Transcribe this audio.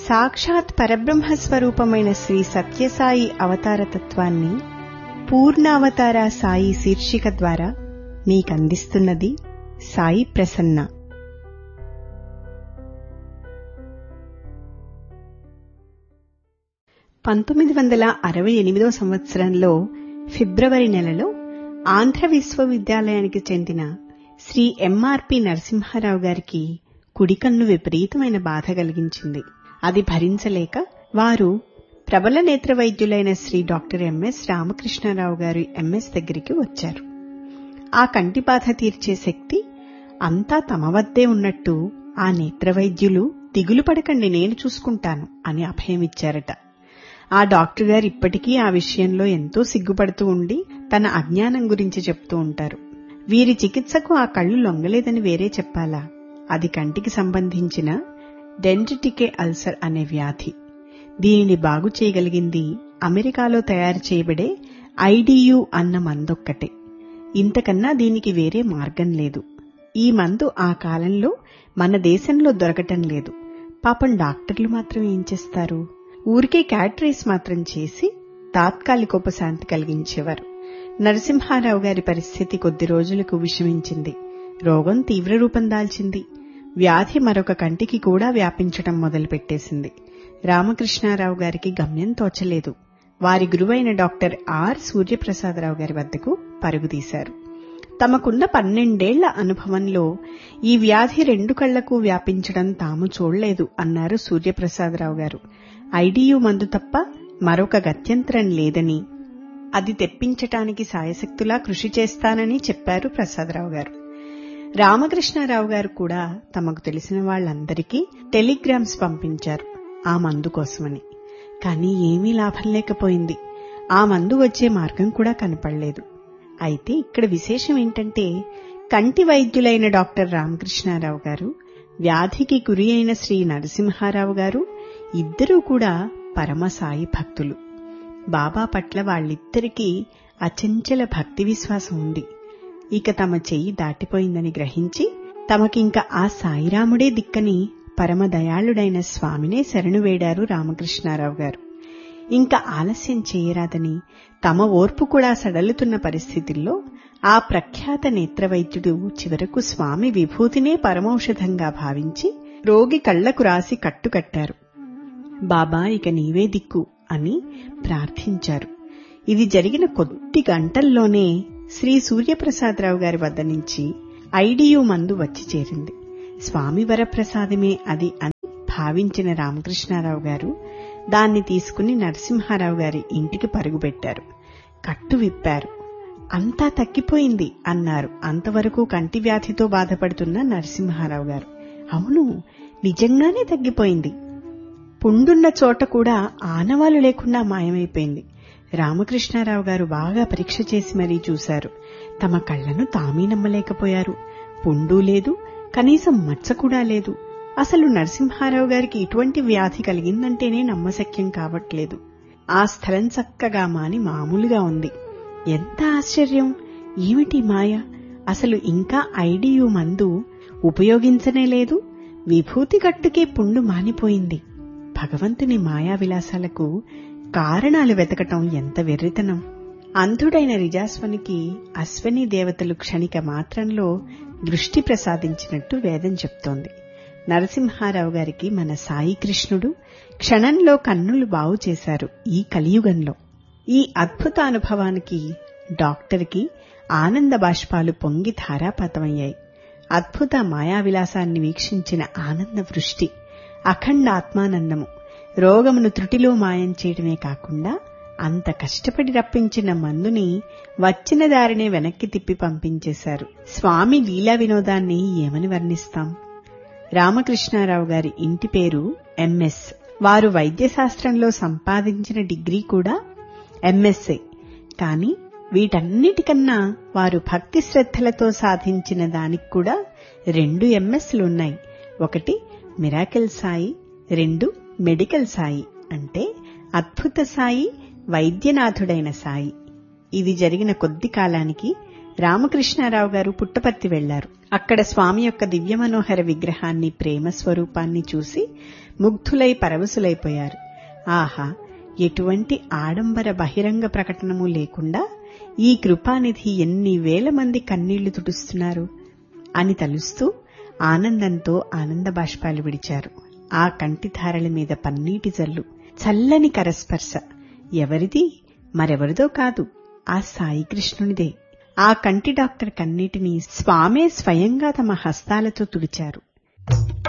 సాక్షాత్ పరబ్రహ్మ స్వరూపమైన శ్రీ సత్యసాయి అవతార తత్వాన్ని పూర్ణావతార సాయి శీర్షిక ద్వారా మీకందిస్తున్నది సాయి ప్రసన్న పంతొమ్మిది వందల అరవై ఎనిమిదో సంవత్సరంలో ఫిబ్రవరి నెలలో ఆంధ్ర విశ్వవిద్యాలయానికి చెందిన శ్రీ ఎంఆర్పి నరసింహారావు గారికి కుడికన్ను విపరీతమైన బాధ కలిగించింది అది భరించలేక వారు ప్రబల నేత్ర వైద్యులైన Shri doctor MS Ramakrishnarao garu MS దగ్గరికి వచ్చారు ఆ కంటి బాధ తీర్చే శక్తి అంతా తమ వద్దే ఉన్నట్టు ఆ నేత్ర వైద్యులు దిగులు పడకండి నేను చూసుకుంటాను అని అభయమిచ్చారట ఆ డాక్టర్ గారు ఇప్పటికీ ఆ విషయంలో ఎంతో సిగ్గుపడుతూ ఉండి తన అజ్ఞానం గురించి చెప్తూ ఉంటారు వీరి చికిత్సకు ఆ కళ్ళు లొంగలేదని వేరే చెప్పాలా అది కంటికి సంబంధించిన డెంటిటికే అల్సర్ అనే వ్యాధి దీనిని బాగు చేయగలిగింది అమెరికాలో తయారు చేయబడే ఐడియు అన్న మందొక్కటే ఇంతకన్నా దీనికి వేరే మార్గం లేదు ఈ మందు ఆ కాలంలో మన దేశంలో దొరకటం లేదు పాపం డాక్టర్లు మాత్రం ఏం చేస్తారు ఊరికే క్యాటరీస్ మాత్రం చేసి తాత్కాలిక ఉపశాంతి కలిగించేవారు నరసింహారావు గారి పరిస్థితి కొద్ది రోజులకు విషమించింది రోగం తీవ్ర రూపం దాల్చింది వ్యాధి మరొక కంటికి కూడా వ్యాపించటం మొదలుపెట్టేసింది రామకృష్ణారావు గారికి గమ్యం తోచలేదు వారి గురువైన డాక్టర్ ఆర్ సూర్యప్రసాదరావు గారి వద్దకు పరుగుతీశారు తమకున్న పన్నెండేళ్ల అనుభవంలో ఈ వ్యాధి రెండు కళ్లకు వ్యాపించడం తాము చూడలేదు అన్నారు సూర్యప్రసాదరావు గారు ఐడియు మందు తప్ప మరొక గత్యంతరం లేదని అది తెప్పించటానికి సాయశక్తులా కృషి చేస్తానని చెప్పారు ప్రసాదరావు గారు రామకృష్ణారావు గారు కూడా తమకు తెలిసిన వాళ్లందరికీ టెలిగ్రామ్స్ పంపించారు ఆ మందు కోసమని కానీ ఏమీ లాభం లేకపోయింది ఆ మందు వచ్చే మార్గం కూడా కనపడలేదు అయితే ఇక్కడ విశేషం ఏంటంటే కంటి వైద్యులైన డాక్టర్ రామకృష్ణారావు గారు వ్యాధికి గురి అయిన శ్రీ నరసింహారావు గారు ఇద్దరూ కూడా పరమసాయి భక్తులు బాబా పట్ల వాళ్ళిద్దరికీ అచంచల భక్తి విశ్వాసం ఉంది ఇక తమ చెయ్యి దాటిపోయిందని గ్రహించి తమకింక ఆ సాయిరాముడే దిక్కని పరమదయాళుడైన స్వామినే శరణు వేడారు రామకృష్ణారావు గారు ఇంకా ఆలస్యం చేయరాదని తమ ఓర్పు కూడా సడలుతున్న పరిస్థితుల్లో ఆ ప్రఖ్యాత నేత్రవైద్యుడు చివరకు స్వామి విభూతినే పరమౌషధంగా భావించి రోగి కళ్లకు రాసి కట్టుకట్టారు బాబా ఇక నీవే దిక్కు అని ప్రార్థించారు ఇది జరిగిన కొద్ది గంటల్లోనే శ్రీ సూర్యప్రసాదరావు గారి వద్ద నుంచి ఐడియు మందు వచ్చి చేరింది స్వామి వరప్రసాదమే అది అని భావించిన రామకృష్ణారావు గారు దాన్ని తీసుకుని నరసింహారావు గారి ఇంటికి పరుగుపెట్టారు కట్టు విప్పారు అంతా తగ్గిపోయింది అన్నారు అంతవరకు కంటి వ్యాధితో బాధపడుతున్న నరసింహారావు గారు అవును నిజంగానే తగ్గిపోయింది పుండున్న చోట కూడా ఆనవాలు లేకుండా మాయమైపోయింది రామకృష్ణారావు గారు బాగా పరీక్ష చేసి మరీ చూశారు తమ కళ్లను తామీ నమ్మలేకపోయారు పుండు లేదు కనీసం మచ్చ కూడా లేదు అసలు నరసింహారావు గారికి ఇటువంటి వ్యాధి కలిగిందంటేనే నమ్మశక్యం కావట్లేదు ఆ స్థలం చక్కగా మాని మామూలుగా ఉంది ఎంత ఆశ్చర్యం ఏమిటి మాయ అసలు ఇంకా ఐడియు మందు ఉపయోగించనే లేదు విభూతి కట్టుకే పుండు మానిపోయింది భగవంతుని మాయా విలాసాలకు కారణాలు వెతకటం ఎంత వెర్రితనం అంధుడైన రిజాస్వనికి అశ్వని దేవతలు క్షణిక మాత్రంలో దృష్టి ప్రసాదించినట్టు వేదం చెప్తోంది నరసింహారావు గారికి మన సాయి కృష్ణుడు క్షణంలో కన్నులు బాగు చేశారు ఈ కలియుగంలో ఈ అద్భుత అనుభవానికి డాక్టర్కి ఆనంద బాష్పాలు పొంగి ధారాపాతమయ్యాయి అద్భుత మాయావిలాసాన్ని వీక్షించిన ఆనంద వృష్టి అఖండ ఆత్మానందము రోగమును త్రుటిలో మాయం చేయడమే కాకుండా అంత కష్టపడి రప్పించిన మందుని వచ్చిన దారినే వెనక్కి తిప్పి పంపించేశారు స్వామి లీలా వినోదాన్ని ఏమని వర్ణిస్తాం రామకృష్ణారావు గారి ఇంటి పేరు ఎంఎస్ వారు వైద్యశాస్త్రంలో సంపాదించిన డిగ్రీ కూడా ఎంఎస్ఏ కాని వీటన్నిటికన్నా వారు భక్తి శ్రద్ధలతో సాధించిన దానికి కూడా రెండు ఎంఎస్లున్నాయి ఒకటి మిరాకిల్ సాయి రెండు మెడికల్ సాయి అంటే అద్భుత సాయి వైద్యనాథుడైన సాయి ఇది జరిగిన కొద్ది కాలానికి రామకృష్ణారావు గారు పుట్టపర్తి వెళ్లారు అక్కడ స్వామి యొక్క దివ్య మనోహర విగ్రహాన్ని ప్రేమ స్వరూపాన్ని చూసి ముగ్ధులై పరవశులైపోయారు ఆహా ఎటువంటి ఆడంబర బహిరంగ ప్రకటనము లేకుండా ఈ కృపానిధి ఎన్ని వేల మంది కన్నీళ్లు తుడుస్తున్నారు అని తలుస్తూ ఆనందంతో ఆనంద బాష్పాలు విడిచారు ఆ కంటిధారల మీద పన్నీటి జల్లు చల్లని కరస్పర్శ ఎవరిది మరెవరిదో కాదు ఆ సాయి కృష్ణునిదే ఆ కంటి డాక్టర్ కన్నీటిని స్వామే స్వయంగా తమ హస్తాలతో తుడిచారు